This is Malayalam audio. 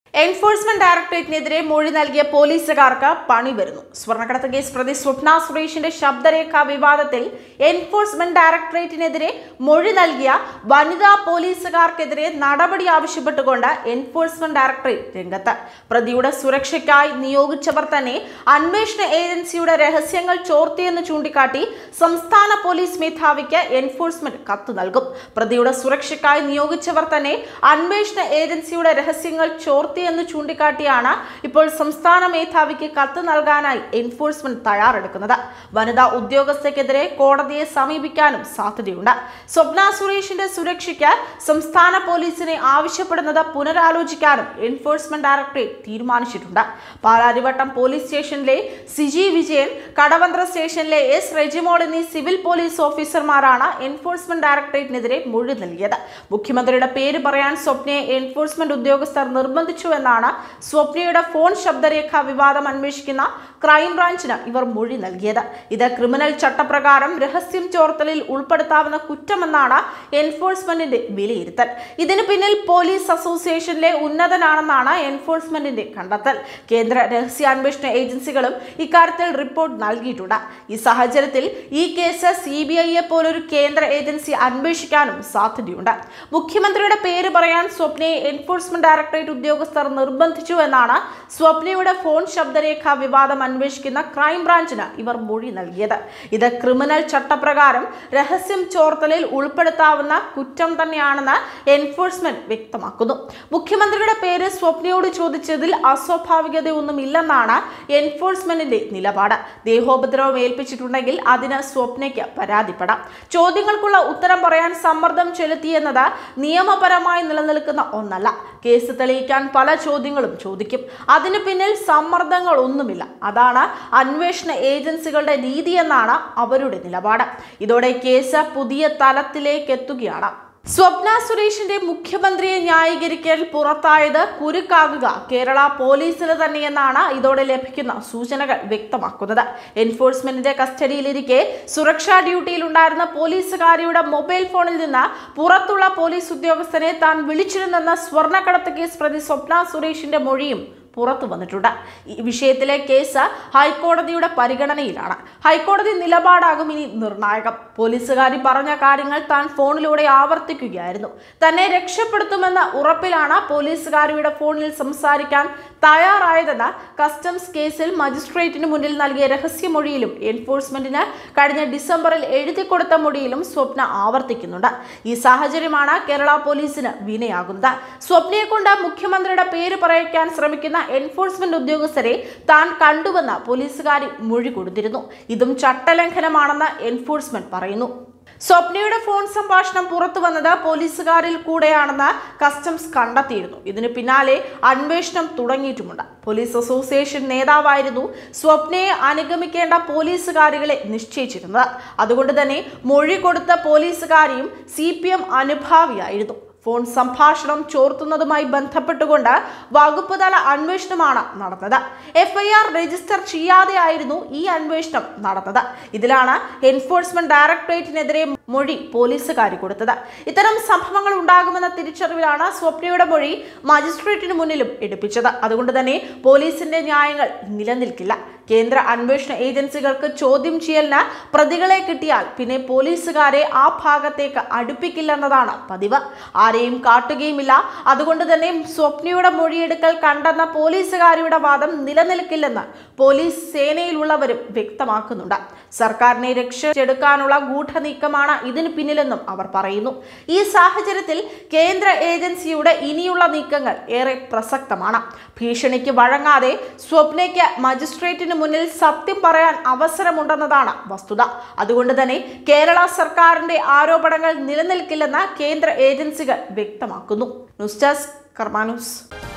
എൻഫോഴ്സ്മെന്റ് ഡയറക്ടറേറ്റിനെതിരെ മൊഴി നൽകിയ പോലീസുകാർക്ക് പണി വരുന്നു സ്വർണ്ണക്കടത്ത് കേസ് പ്രതി സ്വപ്ന സുരേഷിന്റെ ശബ്ദരേഖ വിവാദത്തിൽ എൻഫോഴ്സ്മെന്റ് ഡയറക്ടറേറ്റിനെതിരെ മൊഴി നൽകിയ വനിതാ പോലീസുകാർക്കെതിരെ നടപടി ആവശ്യപ്പെട്ടുകൊണ്ട് എൻഫോഴ്സ്മെന്റ് ഡയറക്ടറേറ്റ് രംഗത്ത് പ്രതിയുടെ സുരക്ഷയ്ക്കായി നിയോഗിച്ചവർ തന്നെ അന്വേഷണ ഏജൻസിയുടെ രഹസ്യങ്ങൾ ചോർത്തിയെന്ന് ചൂണ്ടിക്കാട്ടി സംസ്ഥാന പോലീസ് മേധാവിക്ക് എൻഫോഴ്സ്മെന്റ് കത്ത് നൽകും പ്രതിയുടെ സുരക്ഷയ്ക്കായി നിയോഗിച്ചവർ തന്നെ അന്വേഷണ ഏജൻസിയുടെ രഹസ്യങ്ങൾ ചോർത്തിയെന്ന് ചൂണ്ടിക്കാട്ടിയാണ് ഇപ്പോൾ സംസ്ഥാന മേധാവിക്ക് കത്ത് നൽകാനായി എൻഫോഴ്സ്മെന്റ് തയ്യാറെടുക്കുന്നത് വനിതാ ഉദ്യോഗസ്ഥയ്ക്കെതിരെ കോടതിയെ സമീപിക്കാനും സാധ്യതയുണ്ട് സ്വപ്ന സുരേഷിന്റെ സുരക്ഷയ്ക്ക് സംസ്ഥാന പോലീസിനെ ആവശ്യപ്പെടുന്നത് പുനരാലോചിക്കാനും എൻഫോഴ്സ്മെന്റ് ഡയറക്ടറേറ്റ് തീരുമാനിച്ചിട്ടുണ്ട് പാലാരിവട്ടം പോലീസ് സ്റ്റേഷനിലെ സിജി വിജയൻ കടവന്ത്ര സ്റ്റേഷനിലെ എസ് റെജിമോൾ എന്നീ സിവിൽ പോലീസ് ഓഫീസർമാരാണ് എൻഫോഴ്സ്മെന്റ് ഡയറക്ടറേറ്റിനെതിരെ മൊഴി നൽകിയത് മുഖ്യമന്ത്രിയുടെ പേര് പറയാൻ സ്വപ്നയെ എൻഫോഴ്സ്മെന്റ് ഉദ്യോഗസ്ഥർ നിർബന്ധിച്ചു എന്നാണ് സ്വപ്നയുടെ ഫോൺ ശബ്ദരേഖ വിവാദം അന്വേഷിക്കുന്ന ക്രൈംബ്രാഞ്ചിന് ഇവർ മൊഴി നൽകിയത് ഇത് ക്രിമിനൽ ചട്ടപ്രകാരം രഹസ്യം ചോർത്തലിൽ ഉൾപ്പെടുത്താവുന്ന കുറ്റമെന്നാണ് എൻഫോഴ്സ്മെന്റിന്റെ വിലയിരുത്തൽ ഇതിന് പിന്നിൽ പോലീസ് അസോസിയേഷനിലെ ഉന്നതനാണെന്നാണ് എൻഫോഴ്സ്മെന്റിന്റെ കണ്ടെത്തൽ കേന്ദ്ര രഹസ്യാന്വേഷണ ഏജൻസികളും ഇക്കാര്യത്തിൽ റിപ്പോർട്ട് നൽകിയിട്ടുണ്ട് ഈ സാഹചര്യത്തിൽ ഈ കേസ് സി ബി ഐയെ പോലൊരു കേന്ദ്ര ഏജൻസി അന്വേഷിക്കാനും സാധ്യതയുണ്ട് മുഖ്യമന്ത്രിയുടെ പേര് പറയാൻ സ്വപ്നയെ എൻഫോഴ്സ്മെന്റ് ഡയറക്ടറേറ്റ് ഉദ്യോഗസ്ഥർ നിർബന്ധിച്ചു എന്നാണ് സ്വപ്നയുടെ ഫോൺ ശബ്ദരേഖ വിവാദം അന്വേഷിക്കുന്ന ക്രൈംബ്രാഞ്ചിന് ഇവർ മൊഴി നൽകിയത് ഇത് ക്രിമിനൽ ചട്ടപ്രകാരം രഹസ്യം ചോർത്തലിൽ ഉൾപ്പെടുത്താവുന്ന കുറ്റം തന്നെയാണെന്ന് എൻഫോഴ്സ്മെന്റ് വ്യക്തമാക്കുന്നു മുഖ്യമന്ത്രിയുടെ പേര് സ്വപ്നയോട് ചോദിച്ചതിൽ അസ്വാഭാവികതയൊന്നുമില്ലെന്നാണ് എൻഫോഴ്സ്മെന്റിന്റെ നിലപാട് ദേഹോപദ്രവം ഏൽപ്പിച്ചിട്ടുണ്ടെങ്കിൽ അതിന് സ്വപ്നയ്ക്ക് പരാതിപ്പെടാം ചോദ്യങ്ങൾക്കുള്ള ഉത്തരം പറയാൻ സമ്മർദ്ദം ചെലുത്തിയെന്നത് നിയമപരമായി നിലനിൽക്കുന്ന ഒന്നല്ല കേസ് തെളിയിക്കാൻ പല ചോദ്യങ്ങളും ചോദിക്കും അതിന് പിന്നിൽ സമ്മർദ്ദങ്ങൾ ഒന്നുമില്ല അതാണ് അന്വേഷണ ഏജൻസികളുടെ രീതിയെന്നാണ് അവരുടെ നിലപാട് ഇതോടെ കേസ് പുതിയ തലത്തിലേക്ക് എത്തുകയാണ് സ്വപ്ന സുരേഷിന്റെ മുഖ്യമന്ത്രിയെ ന്യായീകരിക്കൽ പുറത്തായത് കുരുക്കാകുക കേരള പോലീസിന് തന്നെയെന്നാണ് ഇതോടെ ലഭിക്കുന്ന സൂചനകൾ വ്യക്തമാക്കുന്നത് എൻഫോഴ്സ്മെന്റിന്റെ കസ്റ്റഡിയിലിരിക്കെ സുരക്ഷാ ഡ്യൂട്ടിയിലുണ്ടായിരുന്ന പോലീസുകാരിയുടെ മൊബൈൽ ഫോണിൽ നിന്ന് പുറത്തുള്ള പോലീസ് ഉദ്യോഗസ്ഥനെ താൻ വിളിച്ചിരുന്നെന്ന സ്വർണ്ണക്കടത്ത് കേസ് പ്രതി സ്വപ്ന സുരേഷിന്റെ മൊഴിയും പുറത്തു വന്നിട്ടുണ്ട് ഈ വിഷയത്തിലെ കേസ് ഹൈക്കോടതിയുടെ പരിഗണനയിലാണ് ഹൈക്കോടതി നിലപാടാകും ഇനി നിർണായകം പോലീസുകാരി പറഞ്ഞ കാര്യങ്ങൾ താൻ ഫോണിലൂടെ ആവർത്തിക്കുകയായിരുന്നു തന്നെ രക്ഷപ്പെടുത്തുമെന്ന ഉറപ്പിലാണ് പോലീസുകാരിയുടെ ഫോണിൽ സംസാരിക്കാൻ തയ്യാറായതെന്ന് കസ്റ്റംസ് കേസിൽ മജിസ്ട്രേറ്റിന് മുന്നിൽ നൽകിയ രഹസ്യമൊഴിയിലും എൻഫോഴ്സ്മെന്റിന് കഴിഞ്ഞ ഡിസംബറിൽ എഴുതി കൊടുത്ത മൊഴിയിലും സ്വപ്ന ആവർത്തിക്കുന്നുണ്ട് ഈ സാഹചര്യമാണ് കേരള പോലീസിന് വിനയാകുന്നത് സ്വപ്നയെ കൊണ്ട് മുഖ്യമന്ത്രിയുടെ പേര് പറയിക്കാൻ ശ്രമിക്കുന്ന എൻഫോഴ്സ്മെന്റ് ഉദ്യോഗസ്ഥരെ താൻ കണ്ടുവെന്ന് പോലീസുകാരി മൊഴി കൊടുത്തിരുന്നു ഇതും ചട്ടലംഘനമാണെന്ന് എൻഫോഴ്സ്മെന്റ് പറയുന്നു സ്വപ്നയുടെ ഫോൺ സംഭാഷണം പുറത്തു വന്നത് പോലീസുകാരിൽ കൂടെയാണെന്ന് കസ്റ്റംസ് കണ്ടെത്തിയിരുന്നു ഇതിന് പിന്നാലെ അന്വേഷണം തുടങ്ങിയിട്ടുമുണ്ട് പോലീസ് അസോസിയേഷൻ നേതാവായിരുന്നു സ്വപ്നയെ അനുഗമിക്കേണ്ട പോലീസുകാരികളെ നിശ്ചയിച്ചിരുന്നത് അതുകൊണ്ട് തന്നെ മൊഴി കൊടുത്ത പോലീസുകാരിയും സി പി എം അനുഭാവിയായിരുന്നു ഫോൺ സംഭാഷണം ചോർത്തുന്നതുമായി ബന്ധപ്പെട്ടുകൊണ്ട് വകുപ്പ് തല അന്വേഷണമാണ് നടന്നത് എഫ്ഐആർ രജിസ്റ്റർ ചെയ്യാതെയായിരുന്നു ഈ അന്വേഷണം നടന്നത് ഇതിലാണ് എൻഫോഴ്സ്മെന്റ് ഡയറക്ടറേറ്റിനെതിരെ മൊഴി പോലീസുകാരി കൊടുത്തത് ഇത്തരം സംഭവങ്ങൾ ഉണ്ടാകുമെന്ന തിരിച്ചറിവിലാണ് സ്വപ്നയുടെ മൊഴി മജിസ്ട്രേറ്റിന് മുന്നിലും എടുപ്പിച്ചത് അതുകൊണ്ട് തന്നെ പോലീസിന്റെ ന്യായങ്ങൾ നിലനിൽക്കില്ല കേന്ദ്ര അന്വേഷണ ഏജൻസികൾക്ക് ചോദ്യം ചെയ്യലിന് പ്രതികളെ കിട്ടിയാൽ പിന്നെ പോലീസുകാരെ ആ ഭാഗത്തേക്ക് അടുപ്പിക്കില്ലെന്നതാണ് പതിവ് ആരെയും കാട്ടുകയുമില്ല അതുകൊണ്ട് തന്നെ സ്വപ്നയുടെ മൊഴിയെടുക്കൽ കണ്ടെന്ന പോലീസുകാരിയുടെ വാദം നിലനിൽക്കില്ലെന്ന് പോലീസ് സേനയിലുള്ളവരും വ്യക്തമാക്കുന്നുണ്ട് സർക്കാരിനെ രക്ഷിച്ചെടുക്കാനുള്ള ഗൂഢനീക്കമാണ് ഇതിന് പിന്നിലെന്നും അവർ പറയുന്നു ഈ സാഹചര്യത്തിൽ കേന്ദ്ര ഏജൻസിയുടെ ഇനിയുള്ള നീക്കങ്ങൾ ഏറെ പ്രസക്തമാണ് ഭീഷണിക്ക് വഴങ്ങാതെ സ്വപ്നയ്ക്ക് മജിസ്ട്രേറ്റിന് മുന്നിൽ സത്യം പറയാൻ അവസരമുണ്ടെന്നതാണ് വസ്തുത അതുകൊണ്ട് തന്നെ കേരള സർക്കാരിന്റെ ആരോപണങ്ങൾ നിലനിൽക്കില്ലെന്ന് കേന്ദ്ര ഏജൻസികൾ വ്യക്തമാക്കുന്നു ന്യൂസ് ഡെസ്ക് കർമാ ന്യൂസ്